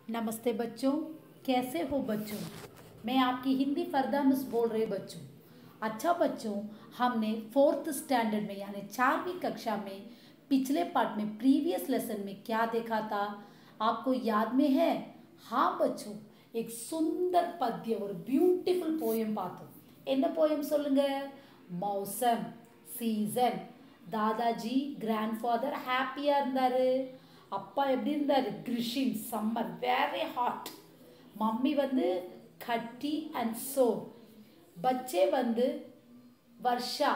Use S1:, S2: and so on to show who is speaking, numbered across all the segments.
S1: नमस्ते बच्चों कैसे हो बच्चों मैं आपकी हिंदी फरदा मिस बोल रही बच्चों अच्छा बच्चों हमने फोर्थ स्टैंडर्ड में यानी चारवीं कक्षा में पिछले पार्ट में प्रीवियस लेसन में क्या देखा था आपको याद में है हाँ बच्चों एक सुंदर पद्य ஒரு பியூட்டிஃபுல் போயம் பார்த்தோம் என்ன போயம் சொல்லுங்க மௌசம் சீசன் தாதாஜி கிராண்ட் ஃபாதர் ஹாப்பியாக இருந்தார் அப்பா எப்படி இருந்தார் கிரிஷின் சம்மர் வெரி ஹாட் மம்மி வந்து கட்டி அண்ட் சோ बच्चे வந்து वर्षा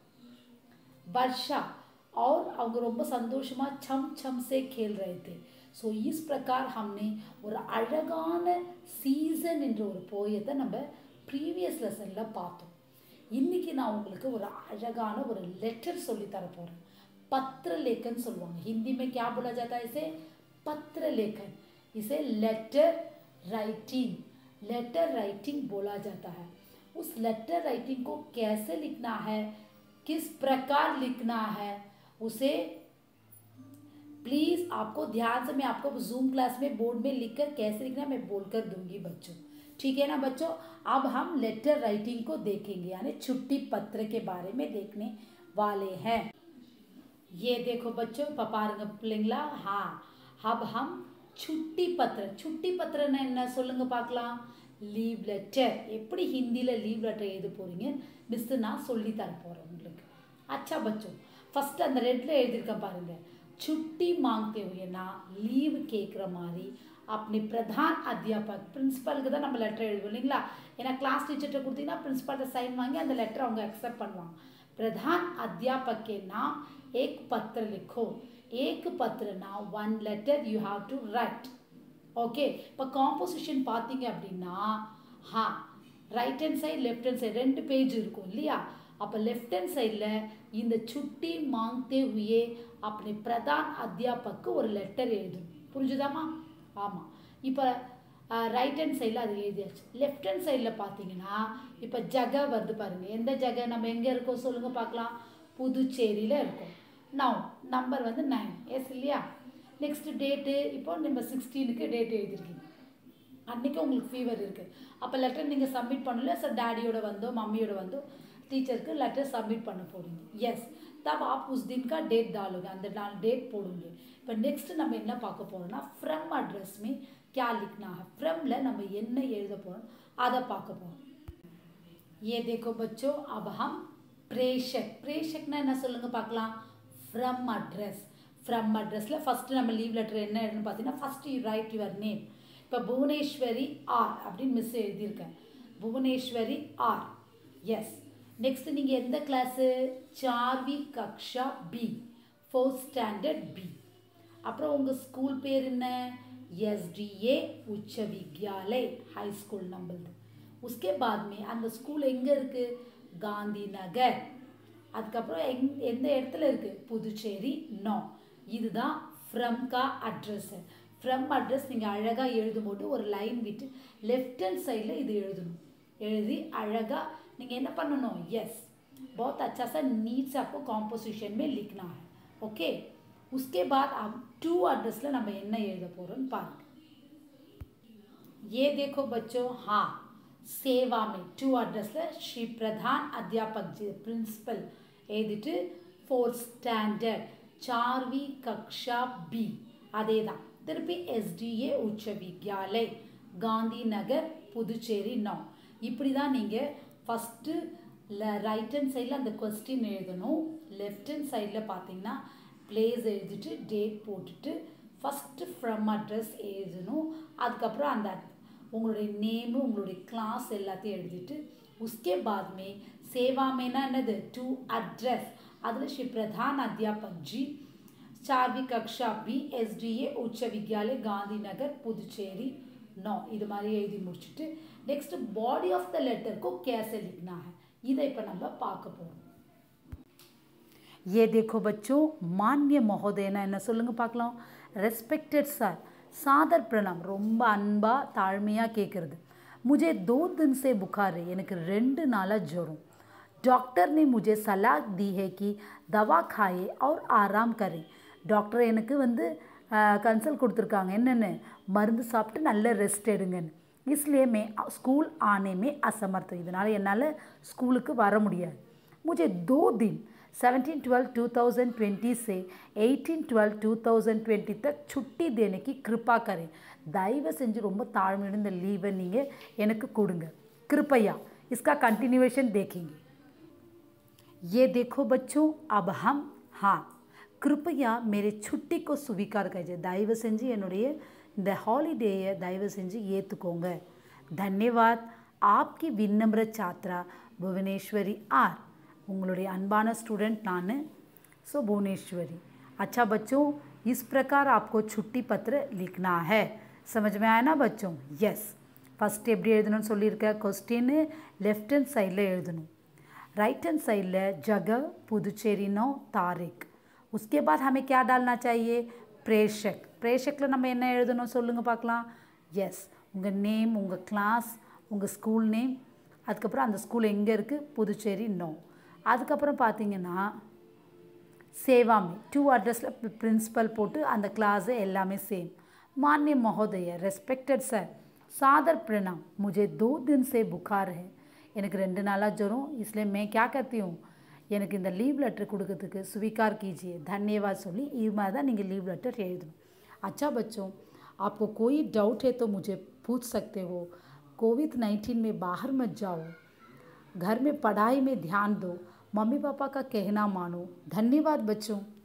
S1: वर्षा और அவங்க ரொம்ப சந்தோஷமா சம் சம் से खेल रहे थे ஸோ இஸ் பிரகார் हमने ஒரு அழகான சீசன் என்ற ஒரு போயத்தை நம்ம ப்ரீவியஸ் லெசனில் பார்த்தோம் இன்னைக்கு நான் உங்களுக்கு ஒரு அழகான ஒரு லெட்டர் சொல்லி தர போகிறேன் पत्र लेखन சொல்லுவாங்க हिंदी में क्या बोला जाता है इसे पत्र लेखन इसे लेटर राइटिंग लेटर राइटिंग बोला जाता है उस लेटर राइटिंग को कैसे लिखना है किस प्रकार लिखना है उसे प्लीज़ आपको ध्यान से मैं आपको जूम क्लास में बोर्ड में लिखकर कैसे लिखना है मैं बोलकर दूंगी बच्चों ठीक है ना बच्चों अब हम लेटर राइटिंग को देखेंगे यानी छुट्टी पत्र के बारे में देखने वाले हैं ये देखो बच्चों இப்போ பாருங்க பிள்ளைங்களா ஹா अब हम छुट्टी पत्र छुट्टी பத்திரம்னா என்ன சொல்லுங்க பார்க்கலாம் லீவ் லெட்டர் எப்படி ஹிந்தியில் லீவ் லெட்டர் எழுத போறீங்க மிஸ் நான் சொல்லி தர போகிறேன் உங்களுக்கு अच्छा बच्चों ஃபர்ஸ்ட் அந்த ரெட்டில் எழுதியிருக்கேன் பாருங்க छुट्टी मांगते हुए ना லீவ் கேட்குற மாதிரி अपने प्रधान अध्यापक பிரின்சிபலுக்கு தான் நம்ம லெட்டர் எழுதுவோம் இல்லைங்களா ஏன்னா கிளாஸ் டீச்சர்கிட்ட கொடுத்தீங்கன்னா பிரின்சிபல்கிட்ட சைன் வாங்கி அந்த லெட்டர் அவங்க அக்செப்ட் பண்ணுவாங்க प्रधान अध्यापक के नाम एक पत्र लिखो एक पत्र ना one letter you have to write okay இப்போ காம்போசிஷன் பார்த்தீங்க அப்படின்னா ஹா right hand side left hand side ரெண்டு பேஜ் இருக்கும் இல்லையா அப்போ லெஃப்ட் ஹேண்ட் சைடில் இந்த சுட்டி மாங்கத்தே ஹுயே அப்படி பிரதான் அத்தியாபக்கு ஒரு லெட்டர் எழுதணும் புரிஞ்சுதாம்மா ஆமாம் இப்போ ரைட் ஹேண்ட் சைடில் அது எழுதியாச்சு லெஃப்ட் ஹேண்ட் சைடில் பார்த்தீங்கன்னா இப்போ ஜக வருது பாருங்கள் எந்த ஜக நம்ம எங்கே இருக்கோம் சொல்லுங்கள் பார்க்கலாம் புதுச்சேரியில் இருக்கோம் நவ் நம்பர் வந்து நைன் எஸ் இல்லையா நெக்ஸ்ட் டேட்டு இப்போ நம்ம சிக்ஸ்டீனுக்கு டேட் எழுதிருக்கீங்க அன்றைக்கி உங்களுக்கு ஃபீவர் இருக்குது அப்போ லெட்டர் நீங்கள் சப்மிட் பண்ணல சார் டேடியோட வந்தோ மம்மியோட வந்தோ टीचर லெட்டர் சப்மிட் பண்ண போகிறீங்க எஸ் தப் ஆப் உஸ் தின் கா டேட் டாலுங்க அந்த நாள் டேட் போடுங்க இப்போ நெக்ஸ்ட் நம்ம என்ன பார்க்க போகிறோம்னா ஃப்ரம் அட்ரஸ் மீ क्या लिखना है फ्रमல நம்ம என்ன எழுத போகிறோம் அதை பார்க்க போகிறோம் ये देखो बच्चों अब हम प्रेषक प्रेषकனா என்ன சொல்லுங்க பார்க்கலாம் ஃப்ரம் அட்ரஸ் ஃப்ரம் அட்ரஸில் ஃபஸ்ட்டு நம்ம லீவ் லெட்டர் என்ன எழுதுன்னு பார்த்தீங்கன்னா first you write your name இப்போ புவனேஸ்வரி ஆர் அப்படின்னு மிஸ் எழுதியிருக்கேன் புவனேஸ்வரி ஆர் எஸ் நெக்ஸ்ட் நீங்கள் எந்த கிளாஸு சார்வி கக்ஷா பி ஃபோர்த் ஸ்டாண்டர்ட் பி அப்புறம் உங்கள் ஸ்கூல் பேர் என்ன எஸ்டிஏ உச்ச வித்யாலய் ஹை ஸ்கூல் நம்மளது உஸ்கே பாத் மே அந்த ஸ்கூல் எங்கே இருக்குது காந்தி நகர் அதுக்கப்புறம் எங் எந்த இடத்துல இருக்குது புதுச்சேரி நோ இதுதான் ஃப்ரம் கா அட்ரஸ்ஸு ஃப்ரம் அட்ரஸ் நீங்கள் அழகாக எழுதும்போது ஒரு லைன் விட்டு லெஃப்ட் ஹேண்ட் சைடில் இது எழுதணும் எழுதி அழகாக நீங்கள் என்ன பண்ணணும் எஸ் बहुत अच्छा सा नीट से आपको कॉम्पोजिशन में लिखना है ओके उसके बाद आप टू एड्रेஸில் நம்ம என்ன எழுத போகிறோம்னு பாருங்க ये देखो बच्चों हाँ सेवा में टू एड्रेஸில் ஸ்ரீ பிரதான் அத்தியாபக் ஜி பிரின்சிபல் எழுதிட்டு ஃபோர்த் ஸ்டாண்டர்ட் சார்வி கக்ஷா பி அதே தான் திருப்பி எஸ்டிஏ உச்ச வித்யாலய் காந்தி நகர் புதுச்சேரி நோ இப்படி தான் நீங்கள் ஃபஸ்ட்டு ரைட் ஹேண்ட் சைடில் அந்த கொஸ்டின் எழுதணும் லெஃப்ட் ஹேண்ட் சைடில் பார்த்தீங்கன்னா பிளேஸ் எழுதிட்டு டேட் போட்டுட்டு ஃபஸ்ட்டு ஃப்ரம் அட்ரஸ் எழுதணும் அதுக்கப்புறம் அந்த உங்களுடைய நேமு உங்களுடைய கிளாஸ் எல்லாத்தையும் எழுதிட்டு உஸ்கே பாத் மே சேவா மேனா என்னது டு அட்ரஸ் அதில் ஸ்ரீ பிரதான் அத்தியாபக் ஜி चारवीं कक्षा बी एस डी ए उच्च विद्यालय गांधी नगर पुदुचेरी नौ இது மாதிரி எழுதி முடிச்சுட்டு next body of the letter को कैसे लिखना है இதை இப்போ நம்ம பார்க்க போகிறோம் ये देखो बच्चों मान्य மகோதயனா என்ன சொல்லுங்க பார்க்கலாம் ரெஸ்பெக்டட் சார் சாதர் பிரணாம் ரொம்ப அன்பாக தாழ்மையாக கேட்குறது मुझे दो दिन से बुखार है எனக்கு ரெண்டு நாளாக ஜுரம் डॉक्टर ने मुझे सलाह दी है कि दवा खाए और आराम करें டாக்டர் எனக்கு வந்து கன்சல்ட் கொடுத்துருக்காங்க என்னென்னு மருந்து சாப்பிட்டு நல்ல ரெஸ்ட் எடுங்கன்னு इसलिए मैं स्कूल आने में असमर्थ हूँ இதனால் என்னால் ஸ்கூலுக்கு வர முடியாது मुझे दो दिन 17 12 2020 से 18 12 2020 तक छुट्टी देने की कृपा करें தயவு செஞ்சு ரொம்ப தாழ்மையோட இந்த லீவை நீங்கள் எனக்கு கொடுங்க कृपया इसका कंटिन्यूएशन देखेंगे ये देखो बच्चों अब हम हाँ कृपया मेरे छुट्टी को स्वीकार कीजिए தயவு செஞ்சு என்னுடைய இந்த ஹாலிடேயை தயவு செஞ்சு ஏற்றுக்கோங்க தன்யவாத் ஆப்கி விண்ணம்ர சாத்ரா புவனேஸ்வரி ஆர் உங்களுடைய அன்பான ஸ்டூடெண்ட் நான் ஸோ भुवनेश्वरी अच्छा बच्चों इस प्रकार आपको छुट्टी पत्र लिखना है समझ में आया ना बच्चों यस ஃபஸ்ட் எப்படி எழுதணும்னு சொல்லியிருக்கேன் கொஸ்டின் லெஃப்ட் ஹேண்ட் சைடில் எழுதணும் राइट हैंड साइड है जगह पुदुचेरी नो तारीख उसके बाद हमें क्या डालना चाहिए प्रेषक प्रेषக்கில் நம்ம என்ன எழுதணும் சொல்லுங்கள் பார்க்கலாம் எஸ் உங்கள் நேம் உங்கள் கிளாஸ் உங்கள் ஸ்கூல் நேம் அதுக்கப்புறம் அந்த ஸ்கூல் எங்கே இருக்குது புதுச்சேரி நோ அதுக்கப்புறம் பார்த்தீங்கன்னா சேவாமி டூ அட்ரஸில் பிரின்ஸிபல் போட்டு அந்த கிளாஸு எல்லாமே சேம் मान्य महोदय रेस्पेक्टेड सर सादर प्रणाम मुझे दो दिन से बुखार है எனக்கு ரெண்டு நாளாக ஜுரம் इसलिए मैं क्या करती हूँ எனக்கு இந்த லீவ் லெட்டர் கொடுக்கறதுக்கு स्वीकार कीजिए धन्यवाद சொல்லி இது மாதிரி தான் நீங்கள் லீவ் லெட்டர் எழுதணும் अच्छा बच्चों आपको कोई डाउट है तो मुझे पूछ सकते हो कोविड नाइन्टीन में बाहर मत जाओ घर में पढ़ाई में ध्यान दो मम्मी पापा का कहना मानो धन्यवाद बच्चों